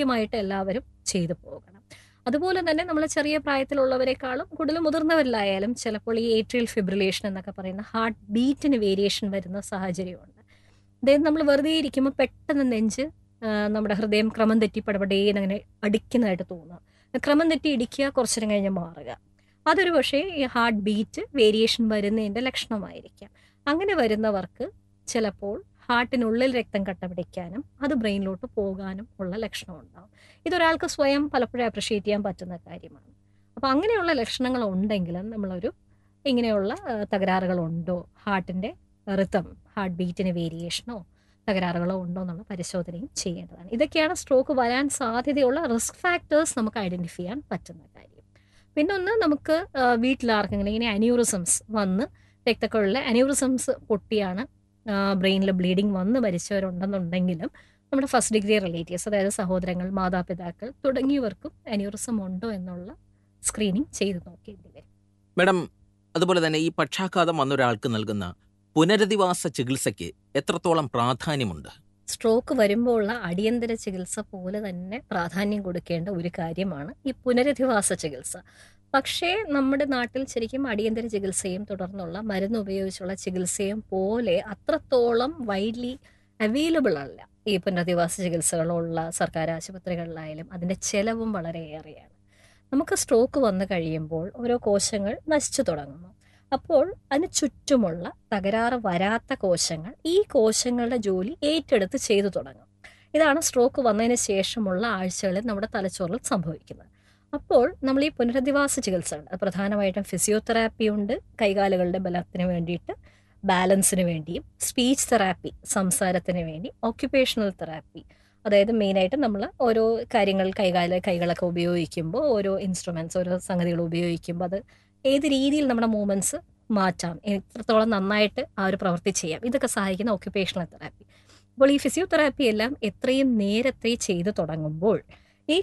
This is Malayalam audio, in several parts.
കൃത്യമായിട്ട് എല്ലാവരും ചെയ്തു പോകണം അതുപോലെ തന്നെ നമ്മൾ ചെറിയ പ്രായത്തിലുള്ളവരെക്കാളും കൂടുതൽ മുതിർന്നവരിലായാലും ചിലപ്പോൾ ഈ ഏട്രിയൽ ഫിബ്രിലേഷൻ എന്നൊക്കെ പറയുന്ന ഹാർട്ട് ബീറ്റിന് വേരിയേഷൻ വരുന്ന സാഹചര്യമുണ്ട് അതായത് നമ്മൾ വെറുതെ ഇരിക്കുമ്പോൾ പെട്ടെന്ന് നെഞ്ച് ആ, നമ്മുടെ ഹൃദയം ക്രമം തെറ്റി പടപടേന്ന് അങ്ങനെ അടിക്കുന്നതായിട്ട് തോന്നുക ക്രമം തെറ്റി ഇടിക്കുക കുറച്ചു നേരം കഴിഞ്ഞ് മാറുക അതൊരു പക്ഷേ ഈ ഹാർട്ട് ബീറ്റ് വേരിയേഷൻ വരുന്നതിൻ്റെ ലക്ഷണമായിരിക്കാം അങ്ങനെ വരുന്നവർക്ക് ചിലപ്പോൾ ഹാർട്ടിനുള്ളിൽ രക്തം കട്ട പിടിക്കാനും അത് ബ്രെയിനിലോട്ട് പോകാനും ഉള്ള ലക്ഷണം ഉണ്ടാവും ഇതൊരാൾക്ക് സ്വയം പലപ്പോഴും അപ്രിഷ്യേറ്റ് ചെയ്യാൻ പറ്റുന്ന കാര്യമാണ് അപ്പോൾ അങ്ങനെയുള്ള ലക്ഷണങ്ങൾ ഉണ്ടെങ്കിലും നമ്മളൊരു ഇങ്ങനെയുള്ള ആ, തകരാറുകളുണ്ടോ ഹാർട്ടിൻ്റെ റിതം ഹാർട്ട് ബീറ്റിന് വേരിയേഷനോ തകരാറുകളോ ഉണ്ടോ എന്നുള്ള പരിശോധനയും ചെയ്യേണ്ടതാണ് ഇതൊക്കെയാണ് സ്ട്രോക്ക് വരാൻ സാധ്യതയുള്ള റിസ്ക് ഫാക്ടേഴ്സ് നമുക്ക് ഐഡൻറ്റിഫൈ ചെയ്യാൻ പറ്റുന്ന കാര്യം പിന്നെ ഒന്ന് നമുക്ക് ആ, വീട്ടിലാർക്കെങ്കിലും ഇങ്ങനെ അന്യൂറിസംസ് വന്ന് രക്തക്കുഴലിൽ അന്യൂറിസംസ് പൊട്ടിയാണ് ബ്രെയിനിൽ ബ്ലീഡിങ് വന്ന് മരിച്ചവരുണ്ടെന്നുണ്ടെങ്കിലും നമ്മുടെ ഫസ്റ്റ് ഡിഗ്രി റിലേറ്റീവ്സ് അതായത് സഹോദരങ്ങൾ മാതാപിതാക്കൾ തുടങ്ങിയവർക്കും അന്യൂറിസം ഉണ്ടോ എന്നുള്ള സ്ക്രീനിങ് ചെയ്ത് നോക്കേണ്ടി വരും മാഡം അതുപോലെ തന്നെ ഈ പക്ഷാഘാതം വന്നൊരാൾക്ക് നൽകുന്ന പുനരധിവാസ ചികിത്സയ്ക്ക് എത്രത്തോളം പ്രാധാന്യമുണ്ട് സ്ട്രോക്ക് വരുമ്പോൾ ഉള്ള അടിയന്തര ചികിത്സ പോലെ തന്നെ പ്രാധാന്യം കൊടുക്കേണ്ട ഒരു കാര്യമാണ് ഈ പുനരധിവാസ ചികിത്സ പക്ഷേ നമ്മുടെ നാട്ടിൽ ശരിക്കും അടിയന്തര ചികിത്സയും തുടർന്നുള്ള മരുന്ന് ഉപയോഗിച്ചുള്ള ചികിത്സയും പോലെ അത്രത്തോളം വൈഡ്ലി അവൈലബിൾ അല്ല ഈ പുനരധിവാസ ചികിത്സകളുള്ള സർക്കാർ ആശുപത്രികളിലായാലും അതിൻ്റെ ചെലവും വളരെയേറെയാണ് നമുക്ക് സ്ട്രോക്ക് വന്നു കഴിയുമ്പോൾ ഓരോ കോശങ്ങൾ നശിച്ചു തുടങ്ങുന്നു അപ്പോൾ അതിന് ചുറ്റുമുള്ള തകരാറ് വരാത്ത കോശങ്ങൾ ഈ കോശങ്ങളുടെ ജോലി ഏറ്റെടുത്ത് ചെയ്തു തുടങ്ങും ഇതാണ് സ്ട്രോക്ക് വന്നതിന് ശേഷമുള്ള ആഴ്ചകളിൽ നമ്മുടെ തലച്ചോറിൽ സംഭവിക്കുന്നത് അപ്പോൾ നമ്മൾ ഈ പുനരധിവാസ ചികിത്സകൾ അത് പ്രധാനമായിട്ടും ഫിസിയോതെറാപ്പി ഉണ്ട് കൈകാലുകളുടെ ബലത്തിന് വേണ്ടിയിട്ട് ബാലൻസിന് വേണ്ടിയും സ്പീച്ച് തെറാപ്പി സംസാരത്തിന് വേണ്ടി ഓക്യുപ്പേഷണൽ തെറാപ്പി അതായത് മെയിനായിട്ട് നമ്മൾ ഓരോ കാര്യങ്ങൾ കൈകാല കൈകളൊക്കെ ഉപയോഗിക്കുമ്പോൾ ഓരോ ഇൻസ്ട്രുമെൻറ്റ്സ് ഓരോ സംഗതികൾ ഉപയോഗിക്കുമ്പോൾ അത് ഏത് രീതിയിൽ നമ്മുടെ മൂവ്മെൻറ്റ്സ് മാറ്റാം എത്രത്തോളം നന്നായിട്ട് ആ ഒരു പ്രവൃത്തി ചെയ്യാം ഇതൊക്കെ സഹായിക്കുന്ന ഓക്യുപ്പേഷണൽ തെറാപ്പി അപ്പോൾ ഈ ഫിസിയോതെറാപ്പി എല്ലാം എത്രയും നേരത്തെ ചെയ്തു തുടങ്ങുമ്പോൾ ഈ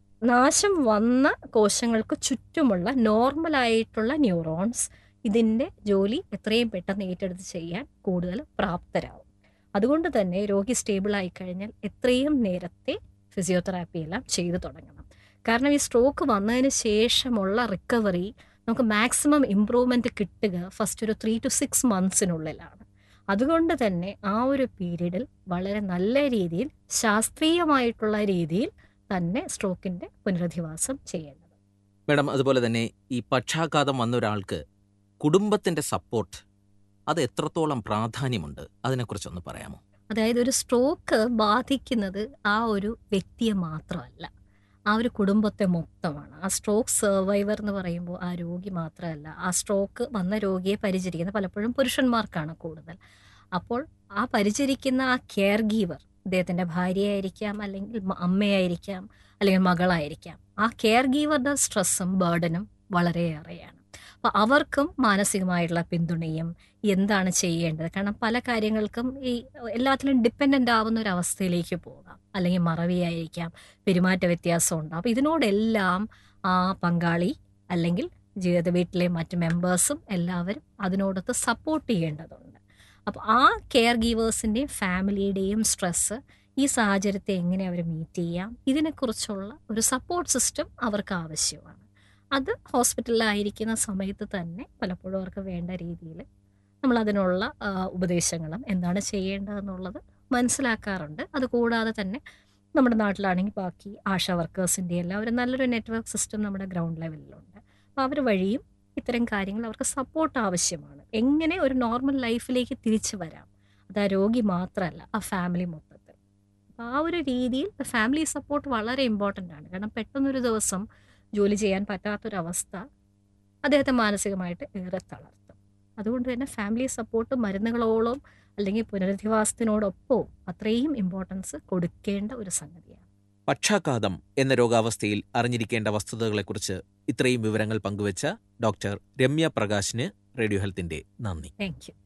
നാശം വന്ന കോശങ്ങൾക്ക് ചുറ്റുമുള്ള നോർമലായിട്ടുള്ള ന്യൂറോൺസ് ഇതിൻ്റെ ജോലി എത്രയും പെട്ടെന്ന് ഏറ്റെടുത്ത് ചെയ്യാൻ കൂടുതൽ പ്രാപ്തരാകും അതുകൊണ്ട് തന്നെ രോഗി സ്റ്റേബിൾ ആയി കഴിഞ്ഞാൽ എത്രയും നേരത്തെ ഫിസിയോതെറാപ്പി എല്ലാം ചെയ്തു തുടങ്ങണം കാരണം ഈ സ്ട്രോക്ക് വന്നതിന് ശേഷമുള്ള റിക്കവറി നമുക്ക് മാക്സിമം ഇമ്പ്രൂവ്മെൻറ്റ് കിട്ടുക ഫസ്റ്റ് ഒരു ത്രീ ടു സിക്സ് മന്ത്സിനുള്ളിലാണ് അതുകൊണ്ട് തന്നെ ആ ഒരു പീരീഡിൽ വളരെ നല്ല രീതിയിൽ ശാസ്ത്രീയമായിട്ടുള്ള രീതിയിൽ തന്നെ സ്ട്രോക്കിൻ്റെ പുനരധിവാസം ചെയ്യേണ്ടത് മാഡം അതുപോലെ തന്നെ ഈ പക്ഷാഘാതം വന്ന ഒരാൾക്ക് കുടുംബത്തിന്റെ സപ്പോർട്ട് അത് എത്രത്തോളം പ്രാധാന്യമുണ്ട് അതിനെക്കുറിച്ചൊന്ന് പറയാമോ അതായത് ഒരു സ്ട്രോക്ക് ബാധിക്കുന്നത് ആ ഒരു വ്യക്തിയെ മാത്രമല്ല ആ ഒരു കുടുംബത്തെ മൊത്തമാണ് ആ സ്ട്രോക്ക് സർവൈവർ എന്ന് പറയുമ്പോൾ ആ രോഗി മാത്രമല്ല ആ സ്ട്രോക്ക് വന്ന രോഗിയെ പരിചരിക്കുന്ന പലപ്പോഴും പുരുഷന്മാർക്കാണ് കൂടുതൽ അപ്പോൾ ആ പരിചരിക്കുന്ന ആ കെയർ ഗീവർ അദ്ദേഹത്തിൻ്റെ ഭാര്യയായിരിക്കാം അല്ലെങ്കിൽ മ- അമ്മയായിരിക്കാം അല്ലെങ്കിൽ മകളായിരിക്കാം ആ കെയർ ഗീവറുടെ സ്ട്രെസ്സും ബേർഡനും വളരെയേറെയാണ് അപ്പോൾ അവർക്കും മാനസികമായിട്ടുള്ള പിന്തുണയും എന്താണ് ചെയ്യേണ്ടത് കാരണം പല കാര്യങ്ങൾക്കും ഈ എല്ലാത്തിലും ഡിപ്പെൻഡൻ്റ് ആവുന്ന ഒരു അവസ്ഥയിലേക്ക് പോകാം അല്ലെങ്കിൽ മറവിയായിരിക്കാം പെരുമാറ്റ വ്യത്യാസം ഉണ്ടാവും അപ്പോൾ ഇതിനോടെല്ലാം ആ പങ്കാളി അല്ലെങ്കിൽ ജീവിത വീട്ടിലെ മറ്റ് മെമ്പേഴ്സും എല്ലാവരും അതിനോടൊത്ത് സപ്പോർട്ട് ചെയ്യേണ്ടതുണ്ട് അപ്പോൾ ആ കെയർ ഗീവേഴ്സിൻ്റെയും ഫാമിലിയുടെയും സ്ട്രെസ്സ് ഈ സാഹചര്യത്തെ എങ്ങനെ അവർ മീറ്റ് ചെയ്യാം ഇതിനെക്കുറിച്ചുള്ള ഒരു സപ്പോർട്ട് സിസ്റ്റം അവർക്ക് ആവശ്യമാണ് അത് ഹോസ്പിറ്റലിലായിരിക്കുന്ന സമയത്ത് തന്നെ പലപ്പോഴും അവർക്ക് വേണ്ട രീതിയിൽ നമ്മൾ അതിനുള്ള ആ, ഉപദേശങ്ങളും എന്താണ് ചെയ്യേണ്ടതെന്നുള്ളത് മനസ്സിലാക്കാറുണ്ട് അതുകൂടാതെ തന്നെ നമ്മുടെ നാട്ടിലാണെങ്കിൽ ബാക്കി ആശാ വർക്കേഴ്സിൻ്റെ എല്ലാം ഒരു നല്ലൊരു നെറ്റ്വർക്ക് സിസ്റ്റം നമ്മുടെ ഗ്രൗണ്ട് ലെവലിലുണ്ട് അപ്പോൾ അവർ വഴിയും ഇത്തരം കാര്യങ്ങൾ അവർക്ക് സപ്പോർട്ട് ആവശ്യമാണ് എങ്ങനെ ഒരു നോർമൽ ലൈഫിലേക്ക് തിരിച്ചു വരാം അത് ആ രോഗി മാത്രമല്ല ആ ഫാമിലി മൊത്തത്തിൽ അപ്പോൾ ആ ഒരു രീതിയിൽ ഫാമിലി സപ്പോർട്ട് വളരെ ഇമ്പോർട്ടൻ്റ് ആണ് കാരണം പെട്ടെന്നൊരു ദിവസം ജോലി ചെയ്യാൻ പറ്റാത്തൊരവസ്ഥ അദ്ദേഹത്തെ മാനസികമായിട്ട് ഏറെ തളർത്തും അതുകൊണ്ട് തന്നെ ഫാമിലി സപ്പോർട്ട് മരുന്നുകളോളം അല്ലെങ്കിൽ പുനരധിവാസത്തിനോടൊപ്പവും അത്രയും ഇമ്പോർട്ടൻസ് കൊടുക്കേണ്ട ഒരു സംഗതിയാണ് പക്ഷാഘാതം എന്ന രോഗാവസ്ഥയിൽ അറിഞ്ഞിരിക്കേണ്ട വസ്തുതകളെക്കുറിച്ച് ഇത്രയും വിവരങ്ങൾ പങ്കുവച്ച ഡോക്ടർ രമ്യ പ്രകാശിന് റേഡിയോ ഹെൽത്തിന്റെ നന്ദി താങ്ക് യു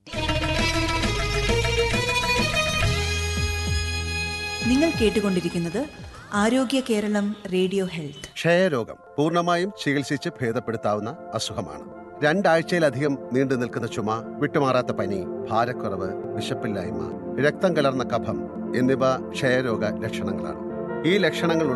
നിങ്ങൾ കേട്ടുകൊണ്ടിരിക്കുന്നത് ആരോഗ്യ കേരളം റേഡിയോ ഹെൽത്ത് ക്ഷയരോഗം പൂർണ്ണമായും ചികിത്സിച്ച് ഭേദപ്പെടുത്താവുന്ന അസുഖമാണ് രണ്ടാഴ്ചയിലധികം നീണ്ടു നിൽക്കുന്ന ചുമ വിട്ടുമാറാത്ത പനി ഭാരക്കുറവ് വിശപ്പില്ലായ്മ രക്തം കലർന്ന കഫം എന്നിവ ക്ഷയരോഗ ലക്ഷണങ്ങളാണ് ഈ ലക്ഷണങ്ങൾ